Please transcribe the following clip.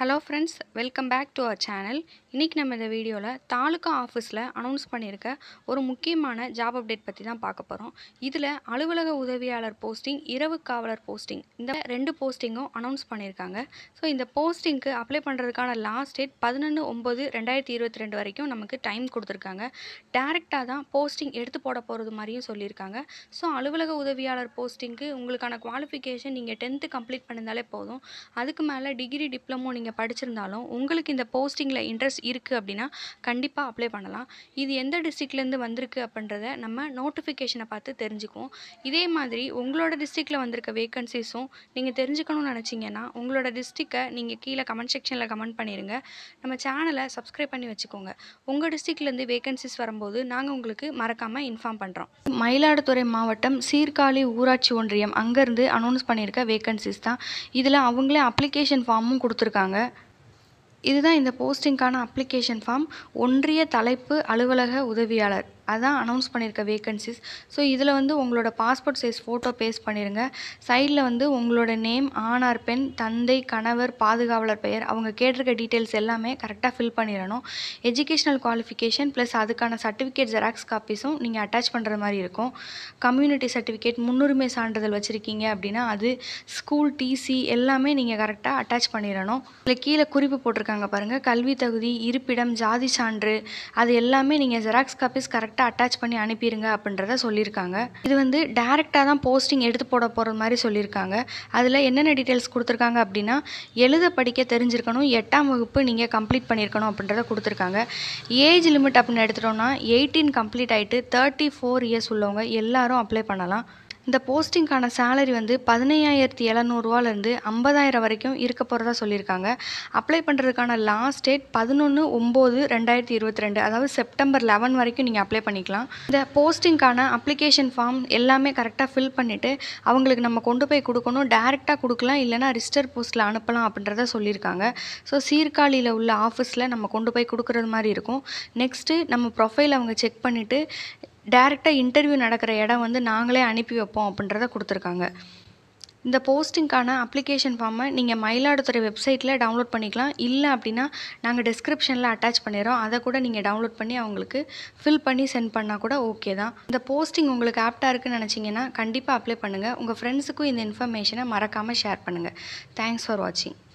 hello friends welcome back to our channel இன்றைக்கி நம்ம இந்த வீடியோவில் தாலுகா ஆஃபீஸில் அனௌன்ஸ் பண்ணியிருக்க ஒரு முக்கியமான ஜாப் அப்டேட் பற்றி தான் பார்க்க போகிறோம் இதில் அலுவலக உதவியாளர் போஸ்டிங் இரவு காவலர் போஸ்டிங் இந்த ரெண்டு போஸ்டிங்கும் அனௌன்ஸ் பண்ணியிருக்காங்க ஸோ இந்த போஸ்டிங்க்கு அப்ளை பண்ணுறதுக்கான லாஸ்ட் டேட் பதினொன்று ஒம்பது ரெண்டாயிரத்தி இருபத்தி ரெண்டு வரைக்கும் நமக்கு டைம் கொடுத்துருக்காங்க டேரெக்டாக தான் போஸ்டிங் எடுத்து போட போகிறது மாதிரியும் சொல்லியிருக்காங்க ஸோ அலுவலக உதவியாளர் போஸ்டிங்க்கு உங்களுக்கான குவாலிஃபிகேஷன் நீங்கள் டென்த்து கம்ப்ளீட் பண்ணியிருந்தாலே போதும் அதுக்கு மேலே டிகிரி டிப்ளமோ நீங்கள் படிச்சிருந்தாலும் உங்களுக்கு இந்த போஸ்டிங்கில் இன்ட்ரெஸ்ட் இருக்குது அப்படின்னா கண்டிப்பாக அப்ளை பண்ணலாம் இது எந்த டிஸ்ட்ரிக்ட்லேருந்து வந்திருக்கு அப்படின்றத நம்ம நோட்டிஃபிகேஷனை பார்த்து தெரிஞ்சுக்குவோம் இதே மாதிரி உங்களோட டிஸ்ட்ரிக்டில் வந்திருக்க வேகன்சிஸும் நீங்கள் தெரிஞ்சுக்கணும்னு நினச்சிங்கன்னா உங்களோட டிஸ்ட்ரிக்டை நீங்கள் கீழே கமெண்ட் செக்ஷனில் கமெண்ட் பண்ணிடுங்க நம்ம சேனலை சப்ஸ்கிரைப் பண்ணி வச்சுக்கோங்க உங்கள் டிஸ்ட்ரிக்ட்லேருந்து வேகன்சிஸ் வரும்போது நாங்கள் உங்களுக்கு மறக்காமல் இன்ஃபார்ம் பண்ணுறோம் மயிலாடுதுறை மாவட்டம் சீர்காழி ஊராட்சி ஒன்றியம் அங்கேருந்து அனௌன்ஸ் பண்ணியிருக்க வேகன்சிஸ் தான் இதில் அவங்களே அப்ளிகேஷன் ஃபார்மும் கொடுத்துருக்காங்க இதுதான் இந்த போஸ்டிங்க்கான அப்ளிகேஷன் ஃபார்ம் ஒன்றிய தலைப்பு அலுவலக உதவியாளர் அதான் அனௌன்ஸ் பண்ணியிருக்க வேகன்சிஸ் ஸோ இதில் வந்து உங்களோட பாஸ்போர்ட் சைஸ் ஃபோட்டோ பேஸ்ட் பண்ணிடுங்க சைடில் வந்து உங்களோட நேம் ஆணார் பெண் தந்தை கணவர் பாதுகாவலர் பெயர் அவங்க கேட்டிருக்க டீட்டெயில்ஸ் எல்லாமே கரெக்டாக ஃபில் பண்ணிடணும் எஜுகேஷ்னல் குவாலிஃபிகேஷன் ப்ளஸ் அதுக்கான சர்டிஃபிகேட் ஜெராக்ஸ் காப்பீஸும் நீங்கள் அட்டாச் பண்ணுற மாதிரி இருக்கும் கம்யூனிட்டி சர்டிஃபிகேட் முன்னுரிமை சான்றிதழ் வச்சுருக்கீங்க அப்படின்னா அது ஸ்கூல் டிசி எல்லாமே நீங்கள் கரெக்டாக அட்டாச் பண்ணிடணும் இதில் கீழே குறிப்பு போட்டிருக்காங்க பாருங்கள் கல்வி தகுதி இருப்பிடம் ஜாதி சான்று அது எல்லாமே நீங்கள் ஜெராக்ஸ் காப்பீஸ் கரெக்டாக அட்டாச் பண்ணி அனுப்பிடுங்க அப்படின்றத சொல்லியிருக்காங்க இது வந்து டேரெக்டாக தான் போஸ்டிங் எடுத்து போட போகிற மாதிரி சொல்லியிருக்காங்க அதில் என்னென்ன டீட்டெயில்ஸ் கொடுத்துருக்காங்க அப்படின்னா எழுத படிக்க தெரிஞ்சிருக்கணும் எட்டாம் வகுப்பு நீங்கள் கம்ப்ளீட் பண்ணியிருக்கணும் அப்படின்றத கொடுத்துருக்காங்க ஏஜ் லிமிட் அப்படின்னு எடுத்துட்டோம்னா எயிட்டீன் கம்ப்ளீட் ஆகிட்டு தேர்ட்டி ஃபோர் இயர்ஸ் உள்ளவங்க எல்லாரும் அப்ளை பண்ணலாம் இந்த போஸ்டிங்க்கான சேலரி வந்து பதினையாயிரத்தி எழுநூறுவாலேருந்து ஐம்பதாயிரம் வரைக்கும் இருக்க போகிறதா சொல்லியிருக்காங்க அப்ளை பண்ணுறதுக்கான லாஸ்ட் டேட் பதினொன்று ஒம்பது ரெண்டாயிரத்தி இருபத்தி ரெண்டு அதாவது செப்டம்பர் லெவன் வரைக்கும் நீங்கள் அப்ளை பண்ணிக்கலாம் இந்த போஸ்டிங்க்கான அப்ளிகேஷன் ஃபார்ம் எல்லாமே கரெக்டாக ஃபில் பண்ணிவிட்டு அவங்களுக்கு நம்ம கொண்டு போய் கொடுக்கணும் டேரெக்டாக கொடுக்கலாம் இல்லைனா ரிஜிஸ்டர் போஸ்ட்டில் அனுப்பலாம் அப்படின்றத சொல்லியிருக்காங்க ஸோ சீர்காழியில் உள்ள ஆஃபீஸில் நம்ம கொண்டு போய் கொடுக்குறது மாதிரி இருக்கும் நெக்ஸ்ட்டு நம்ம ப்ரொஃபைல் அவங்க செக் பண்ணிவிட்டு டேரெக்டாக இன்டர்வியூ நடக்கிற இடம் வந்து நாங்களே அனுப்பி வைப்போம் அப்படின்றத கொடுத்துருக்காங்க இந்த போஸ்டிங்க்கான அப்ளிகேஷன் ஃபார்மை நீங்கள் மயிலாடுதுறை வெப்சைட்டில் டவுன்லோட் பண்ணிக்கலாம் இல்லை அப்படின்னா நாங்கள் டிஸ்கிரிப்ஷனில் அட்டாச் பண்ணிடுறோம் அதை கூட நீங்கள் டவுன்லோட் பண்ணி அவங்களுக்கு ஃபில் பண்ணி சென்ட் பண்ணால் கூட ஓகே தான் இந்த போஸ்டிங் உங்களுக்கு ஆப்டாக இருக்குன்னு நினச்சிங்கன்னா கண்டிப்பாக அப்ளை பண்ணுங்கள் உங்கள் ஃப்ரெண்ட்ஸுக்கும் இந்த இன்ஃபர்மேஷனை மறக்காமல் ஷேர் பண்ணுங்கள் தேங்க்ஸ் ஃபார் வாட்சிங்